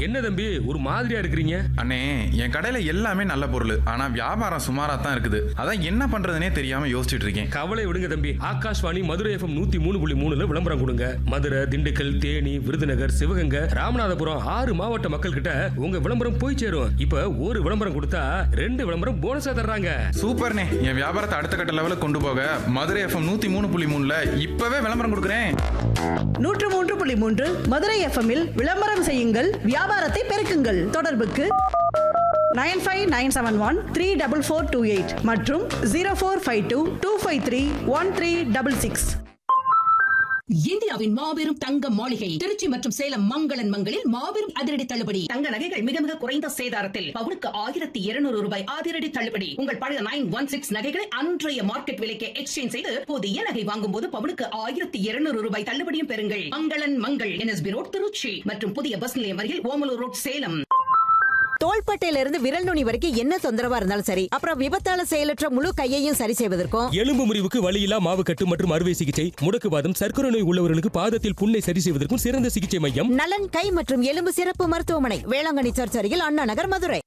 என்ன தம்பி ஒரு மாதிரியா இருக்கிறீங்க அண்ணே என் கடையில எல்லாமே நல்ல பொருள் ஆனா வியாபாரம் சுமாரா தான் இருக்குது அதான் என்ன பண்றதுனே தெரியாம யோசிச்சுட்டு இருக்கேன் கவலை விடுங்க தம்பி ஆகாஷ்வாணி மதுரை எஃப்எம் நூத்தி மூணு புள்ளி மூணுல விளம்பரம் கொடுங்க மதுரை திண்டுக்கல் தேனி விருதுநகர் சிவகங்கை ராமநாதபுரம் ஆறு மாவட்ட மக்கள் கிட்ட உங்க விளம்பரம் போய் சேரும் இப்ப ஒரு விளம்பரம் கொடுத்தா ரெண்டு விளம்பரம் போனஸா தர்றாங்க சூப்பர்ண்ணே என் வியாபாரத்தை அடுத்த கட்ட லெவலுக்கு கொண்டு போக மதுரை எஃப்எம் நூத்தி மூணு புள்ளி மூணுல இப்பவே விளம்பரம் கொடுக்குறேன் நூற்று மூன்று புள்ளி மூன்று மதுரை எஃப்எம்மில் விளம்பரம் செய்யுங்கள் வியாபாரத்தை பெருக்குங்கள் தொடர்புக்கு nine five nine seven one three double four two eight மற்றும் zero four five two two five three one three double six இந்தியாவின் மாபெரும் தங்க மாளிகை திருச்சி மற்றும் சேலம் மங்களன் மங்களில் மாபெரும் அதிரடி தள்ளுபடி தங்க நகைகள் மிக மிக குறைந்த சேதாரத்தில் பவுனுக்கு ஆயிரத்தி இருநூறு ரூபாய் அதிரடி தள்ளுபடி உங்கள் பழைய நைன் ஒன் சிக்ஸ் நகைகளை அன்றைய மார்க்கெட் விலைக்கு எக்ஸ்சேஞ்ச் செய்து புதிய நகை வாங்கும் போது பவுனுக்கு ஆயிரத்தி இருநூறு ரூபாய் தள்ளுபடியும் பெறுங்கள் மங்களன் மங்கள் என்எஸ்பி ரோட் திருச்சி மற்றும் புதிய பஸ் நிலையம் அருகில் ஓமலூர் ரோட் சேலம் தோள்பட்டையில இருந்து விரல் நுனி வரைக்கும் என்ன தொந்தரவா இருந்தாலும் சரி அப்புறம் விபத்தால செயலற்ற முழு கையையும் சரி செய்வதற்கும் எலும்பு முறிவுக்கு வலியில்லா மாவுக்கட்டு மற்றும் அறுவை சிகிச்சை முடக்குவாதம் சர்க்கரை நோய் உள்ளவர்களுக்கு பாதத்தில் புண்ணை சரி செய்வதற்கும் சிறந்த சிகிச்சை மையம் நலன் கை மற்றும் எலும்பு சிறப்பு மருத்துவமனை வேளாங்கண்ணி சர்ச் அருகில் அண்ணா நகர் மதுரை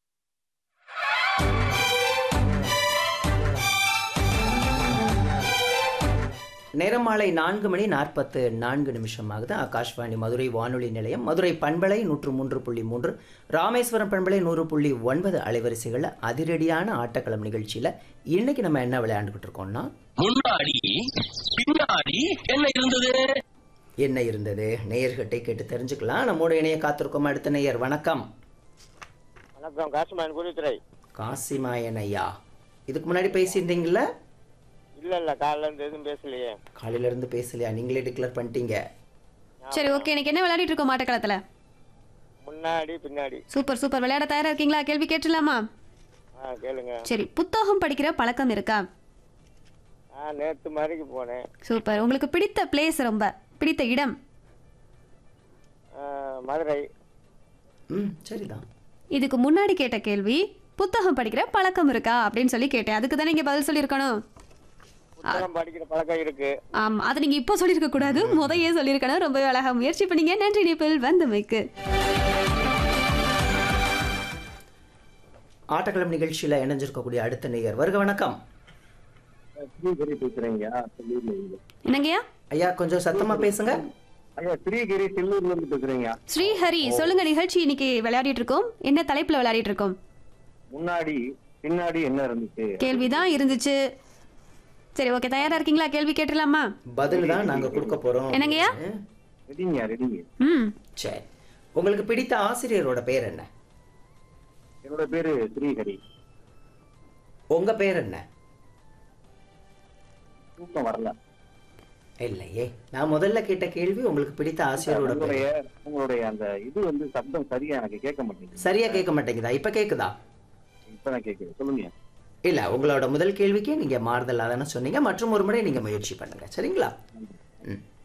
நேரம் மாலை நான்கு மணி நாற்பத்து நான்கு நிமிஷமாகுது ஆகாஷ்வாணி மதுரை வானொலி நிலையம் மதுரை பண்பலை நூற்று மூன்று புள்ளி மூன்று ராமேஸ்வரம் பண்பலை நூறு புள்ளி ஒன்பது அலைவரிசைகளில் அதிரடியான ஆட்டக்களம் நிகழ்ச்சியில் இன்னைக்கு நம்ம என்ன விளையாண்டுக்கிட்டு இருக்கோம்னா முன்னாடி பின்னாடி என்ன இருந்தது என்ன இருந்தது நேயர்கிட்டை கேட்டு தெரிஞ்சுக்கலாம் நம்மோட இணைய காத்திருக்கோம் அடுத்த நேயர் வணக்கம் வணக்கம் காசுமாயன் குருத்துறை காசிமாயன் ஐயா இதுக்கு முன்னாடி பேசியிருந்தீங்களா இல்ல இல்ல காலைல இருந்து எதுவும் பேசலையே காலையில இருந்து பேசலையா நீங்களே டிக்ளேர் பண்ணிட்டீங்க சரி ஓகே இன்னைக்கு என்ன விளையாடிட்டு இருக்கோம் மாட்டக்களத்துல முன்னாடி பின்னாடி சூப்பர் சூப்பர் விளையாட தயாரா இருக்கீங்களா கேள்வி கேட்டுலாமா ஆ கேளுங்க சரி புத்தகம் படிக்கிற பழக்கம் இருக்கா ஆ நேத்து மாதிரிக்கு போனேன் சூப்பர் உங்களுக்கு பிடித்த பிளேஸ் ரொம்ப பிடித்த இடம் ஆ, மதுரை ம் சரிதான் இதுக்கு முன்னாடி கேட்ட கேள்வி புத்தகம் படிக்கிற பழக்கம் இருக்கா அப்படின்னு சொல்லி கேட்டேன் அதுக்கு தானே நீங்க பதில் சொல்லியிருக்கணும் புத்தகம் படிக்கிற பழக்கம் இருக்கு ஆமா அதை நீங்க இப்போ சொல்லியிருக்க கூடாது முதையே சொல்லியிருக்கணும் ரொம்பவே அழகா முயற்சி பண்ணீங்க நன்றி நிப்பில் வந்தமைக்கு ஆட்டக்களம் நிகழ்ச்சியில் இணைஞ்சிருக்கக்கூடிய அடுத்த நேயர் வருக வணக்கம் ஸ்ரீகிரி பேசுறீங்க என்னங்கய்யா ஐயா கொஞ்சம் சத்தமா பேசுங்க ஐயா ஸ்ரீகிரி சில்லூர்ல இருந்து பேசுறீங்க ஸ்ரீஹரி சொல்லுங்க நிகழ்ச்சி இன்னைக்கு விளையாடிட்டு இருக்கோம் என்ன தலைப்புல விளையாடிட்டு இருக்கோம் முன்னாடி பின்னாடி என்ன இருந்துச்சு கேள்விதான் இருந்துச்சு சரி ஓகே தயாரா இருக்கீங்களா கேள்வி கேட்டுடலாமா பதில் தான் நாங்க கொடுக்க போறோம் என்னங்கய்யா? ரெடிங்க ரெடிங்க ம் சரி உங்களுக்கு பிடித்த ஆசிரியரோட பேர் என்ன என்னோட பேரு ஸ்ரீஹரி உங்க பேர் என்ன தூக்கம் வரல இல்லையே நான் முதல்ல கேட்ட கேள்வி உங்களுக்கு பிடித்த ஆசிரியரோட பேர் உங்களுடைய உங்களுடைய அந்த இது வந்து சப்தம் சரியா எனக்கு கேட்க மாட்டேங்குது சரியா கேட்க மாட்டேங்குதா இப்ப கேக்குதா இப்பதான் கேக்குது சொல்லுங்க இல்ல உங்களோட முதல் கேள்விக்கே நீங்க மாறுதல் தானே சொன்னீங்க மற்றும் ஒரு முறை நீங்க முயற்சி பண்ணுங்க சரிங்களா ம்